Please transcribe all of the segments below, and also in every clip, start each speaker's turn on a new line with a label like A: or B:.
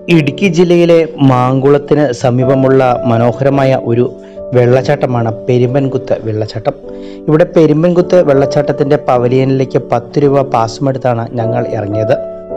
A: ഇടുക്കി ജില്ലയിലെ മാങ്കുളത്തിന് സമീപമുള്ള മനോഹരമായ ഒരു വെള്ളച്ചാട്ടമാണ് പെരുമ്പൻകുത്ത് വെള്ളച്ചാട്ടം ഇവിടെ പെരുമ്പൻകുത്ത് വെള്ളച്ചാട്ടത്തിൻ്റെ പവലിയനിലേക്ക് പത്ത് രൂപ പാസുമെടുത്താണ് ഞങ്ങൾ ഇറങ്ങിയത്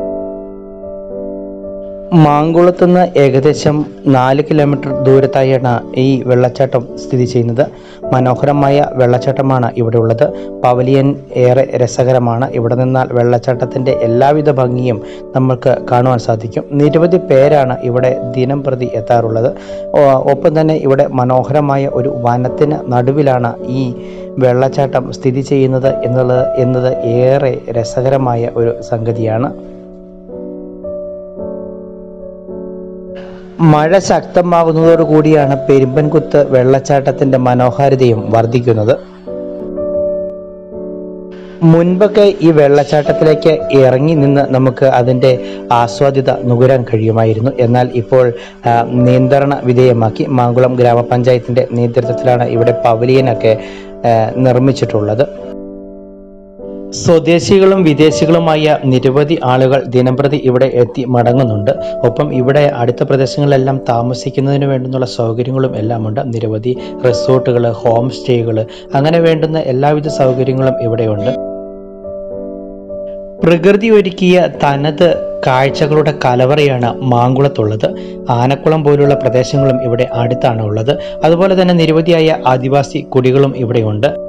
A: മാങ്കുളത്തുനിന്ന് ഏകദേശം നാല് കിലോമീറ്റർ ദൂരത്തായാണ് ഈ വെള്ളച്ചാട്ടം സ്ഥിതി ചെയ്യുന്നത് മനോഹരമായ വെള്ളച്ചാട്ടമാണ് ഇവിടെ ഉള്ളത് പവലിയൻ ഏറെ രസകരമാണ് ഇവിടെ നിന്നാൽ വെള്ളച്ചാട്ടത്തിൻ്റെ എല്ലാവിധ ഭംഗിയും നമുക്ക് കാണുവാൻ സാധിക്കും നിരവധി പേരാണ് ഇവിടെ ദിനം പ്രതി എത്താറുള്ളത് ഓ- ഒപ്പം തന്നെ ഇവിടെ മനോഹരമായ ഒരു വനത്തിന് നടുവിലാണ് ഈ വെള്ളച്ചാട്ടം സ്ഥിതി ചെയ്യുന്നത് എന്നുള്ളത് എന്നത് ഏറെ രസകരമായ ഒരു സംഗതിയാണ് മഴ ശക്തമാകുന്നതോടുകൂടിയാണ് പെരുമ്പൻകുത്ത് വെള്ളച്ചാട്ടത്തിന്റെ മനോഹാരിതയും വർദ്ധിക്കുന്നത് മുൻപൊക്കെ ഈ വെള്ളച്ചാട്ടത്തിലേക്ക് ഇറങ്ങി നിന്ന് നമുക്ക് അതിൻ്റെ ആസ്വാദ്യത നുകരാൻ കഴിയുമായിരുന്നു എന്നാൽ ഇപ്പോൾ ആ, നിയന്ത്രണ വിധേയമാക്കി മാങ്കുളം ഗ്രാമപഞ്ചായത്തിൻ്റെ നേതൃത്വത്തിലാണ് ഇവിടെ പവലിയനൊക്കെ ആ, നിർമ്മിച്ചിട്ടുള്ളത് സ്വദേശികളും വിദേശികളുമായ നിരവധി ആളുകൾ ദിനംപ്രതി ഇവിടെ എത്തി മടങ്ങുന്നുണ്ട് ഒപ്പം ഇവിടെ അടുത്ത പ്രദേശങ്ങളിലെല്ലാം താമസിക്കുന്നതിന് വേണ്ടുന്നുള്ള സൗകര്യങ്ങളും എല്ലാം ഉണ്ട് നിരവധി റിസോർട്ടുകൾ ഹോം സ്റ്റേകൾ അങ്ങനെ വേണ്ടുന്ന എല്ലാവിധ സൗകര്യങ്ങളും ഇവിടെയുണ്ട് പ്രകൃതി ഒരുക്കിയ തനത് കാഴ്ചകളുടെ കലവറയാണ് മാങ്കുളത്തുള്ളത് ആനക്കുളം പോലുള്ള പ്രദേശങ്ങളും ഇവിടെ അടുത്താണ് ഉള്ളത് അതുപോലെ തന്നെ നിരവധിയായ ആദിവാസി കുടികളും ഇവിടെയുണ്ട്